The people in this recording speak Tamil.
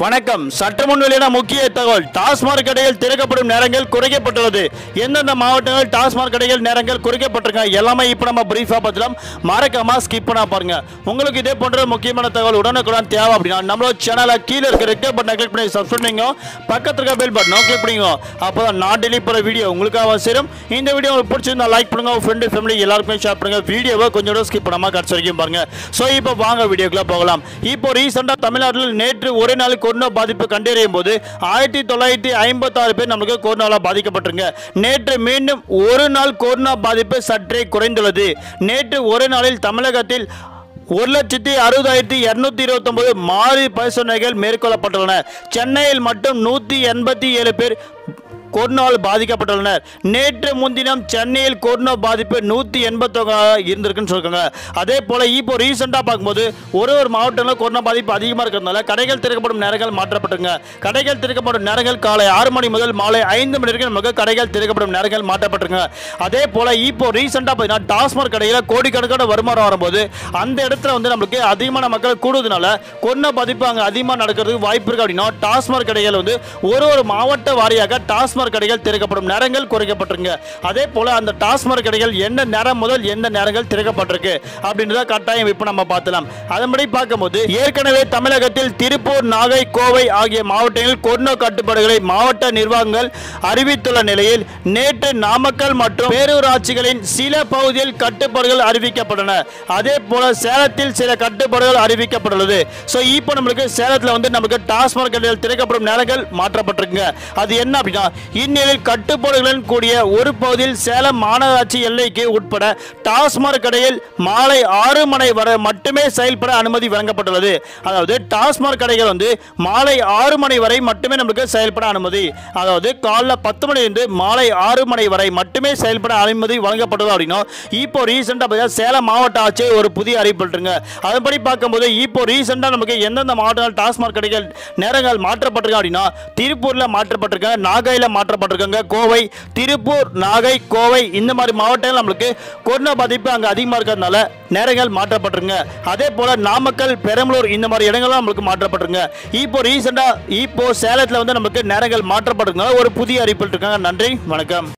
வணக்கம் சற்று முன் வெளியான முக்கிய தகவல் டாஸ்மாக் கடைகள் திறக்கப்படும் நேரங்கள் குறைக்கப்பட்டுள்ளது எந்தெந்த மாவட்டங்கள் டாஸ்மாக் கடைகள் நேரங்கள் குறைக்கப்பட்டிருக்க எல்லாமே இப்போ நம்ம பிரீஃபாக பார்த்துலாம் மறக்காம ஸ்கிப் பண்ணா பாருங்க உங்களுக்கு இதே போன்ற முக்கியமான தகவல் உடனுக்குடன் தேவை அப்படின்னா நம்மளோட சேனலை கீழே இருக்க ரெட் பட்டனை கிளிக் பண்ணி சப்ஸ்கிரைப் பண்ணிங்க பக்கத்துல இருக்க பெல் பட்டனை கிளிக் பண்ணிங்க அப்போ தான் நான் டெலிவரி போகிற வீடியோ உங்களுக்காக சேரும் இந்த வீடியோ உங்களுக்கு பிடிச்சிருந்தா லைக் பண்ணுங்க உங்க ஃப்ரெண்டு ஃபேமிலி எல்லாருக்குமே ஷேர் பண்ணுங்க வீடியோவை கொஞ்சம் ஸ்கிப் பண்ணாம கடைசி வரைக்கும் பாருங்க ஸோ இப்போ வாங்க வீடியோக்குள்ள போகலாம் இப்போ ரீசெண்டாக தமிழ்நாட்டில் நேற்று ஒரே நாள் கொரோனா பாதிப்பு கண்டறியும் போது ஆயிரத்தி தொள்ளாயிரத்தி ஐம்பத்தாறு பேர் நமக்கு கொரோனாவால் பாதிக்கப்பட்டிருங்க நேற்று மீண்டும் ஒரு நாள் கொரோனா பாதிப்பு சற்றே குறைந்துள்ளது நேற்று ஒரு நாளில் தமிழகத்தில் ஒரு லட்சத்தி அறுபதாயிரத்தி இரநூத்தி இருபத்தொன்பது மாறி பரிசோதனைகள் மேற்கொள்ளப்பட்டுள்ளன சென்னையில் மட்டும் நூற்றி எண்பத்தி ஏழு பேர் கொரோனாவால் பாதிக்கப்பட்டுள்ளனர் நேற்று முன்தினம் சென்னையில் கொரோனா பாதிப்பு நூற்றி எண்பத்தொன்னாக இருந்திருக்குன்னு சொல்லிருக்காங்க அதே போல் இப்போ ரீசெண்டாக பார்க்கும்போது ஒரு ஒரு மாவட்டங்களில் கொரோனா பாதிப்பு அதிகமாக இருக்கிறதுனால கடைகள் திறக்கப்படும் நேரங்கள் மாற்றப்பட்டுங்க கடைகள் திறக்கப்படும் நேரங்கள் காலை ஆறு மணி முதல் மாலை ஐந்து மணி வரைக்கும் நமக்கு கடைகள் திறக்கப்படும் நேரங்கள் மாற்றப்பட்டுருங்க அதே போல் இப்போ ரீசெண்டாக பார்த்தீங்கன்னா டாஸ்மாக் கடையில் கோடிக்கணக்கான வருமானம் வரும்போது அந்த இடத்துல வந்து நம்மளுக்கு அதிகமான மக்கள் கூடுவதனால கொரோனா பாதிப்பு அங்கே அதிகமாக நடக்கிறதுக்கு வாய்ப்பு இருக்கு அப்படின்னா டாஸ்மாக் கடைகள் வந்து ஒரு ஒரு மாவட்ட வாரியாக டாஸ்மாக் கடைகள் திறக்கப்படும் நேரங்கள் குறைக்கப்பட்டிருங்க அதே போல அந்த டாஸ்மாக் கடைகள் எந்த நேரம் முதல் எந்த நேரங்கள் திறக்கப்பட்டிருக்கு அப்படின்றத கட்டாயம் இப்போ நம்ம பார்த்தலாம் அதன்படி பார்க்கும்போது ஏற்கனவே தமிழகத்தில் திருப்பூர் நாகை கோவை ஆகிய மாவட்டங்களில் கொரோனா கட்டுப்பாடுகளை மாவட்ட நிர்வாகங்கள் அறிவித்துள்ள நிலையில் நேற்று நாமக்கல் மற்றும் பேரூராட்சிகளின் சில பகுதியில் கட்டுப்பாடுகள் அறிவிக்கப்பட்டன அதே போல சேலத்தில் சில கட்டுப்பாடுகள் அறிவிக்கப்பட்டுள்ளது ஸோ இப்போ நம்மளுக்கு சேலத்தில் வந்து நமக்கு டாஸ்மாக் கடைகள் திறக்கப்படும் நேரங்கள் மாற்றப்பட்டிருக்குங்க அது என்ன அப்படின்னா இந்நிலையில் கட்டுப்பாடுகளுடன் கூடிய ஒரு பகுதியில் சேலம் மாநகராட்சி எல்லைக்கு உட்பட டாஸ்மாக் கடையில் மாலை ஆறு மணி வரை மட்டுமே செயல்பட அனுமதி வழங்கப்பட்டுள்ளது அதாவது டாஸ்மாக் கடைகள் வந்து மாலை ஆறு மணி வரை மட்டுமே நமக்கு செயல்பட அனுமதி அதாவது காலைல பத்து மணிலிருந்து மாலை ஆறு மணி வரை மட்டுமே செயல்பட அனுமதி வழங்கப்பட்டது அப்படின்னா இப்போ ரீசெண்டாக பார்த்தீங்கன்னா சேலம் மாவட்ட ஆட்சியர் ஒரு புதிய அறிவிப்பிட்டுருங்க அதன்படி பார்க்கும்போது இப்போ ரீசெண்டாக நமக்கு எந்தெந்த மாவட்டங்கள் டாஸ்மாக் கடைகள் நேரங்கள் மாற்றப்பட்டிருக்க அப்படின்னா திருப்பூரில் மாற்றப்பட்டிருக்காங்க நாகையில் மாற்றப்பட்டிருக்காங்க கோவை திருப்பூர் நாகை கோவை இந்த மாதிரி மாவட்டங்கள் நம்மளுக்கு கொரோனா பாதிப்பு அங்கே அதிகமாக இருக்கிறதுனால நேரங்கள் மாற்றப்பட்டிருங்க அதே போல் நாமக்கல் பெரம்பலூர் இந்த மாதிரி இடங்களும் நம்மளுக்கு மாற்றப்பட்டிருங்க இப்போ ரீசெண்டாக இப்போ சேலத்தில் வந்து நமக்கு நேரங்கள் மாற்றப்பட்டிருக்கனால ஒரு புதிய அறிவிப்பு இருக்காங்க நன்றி வணக்கம்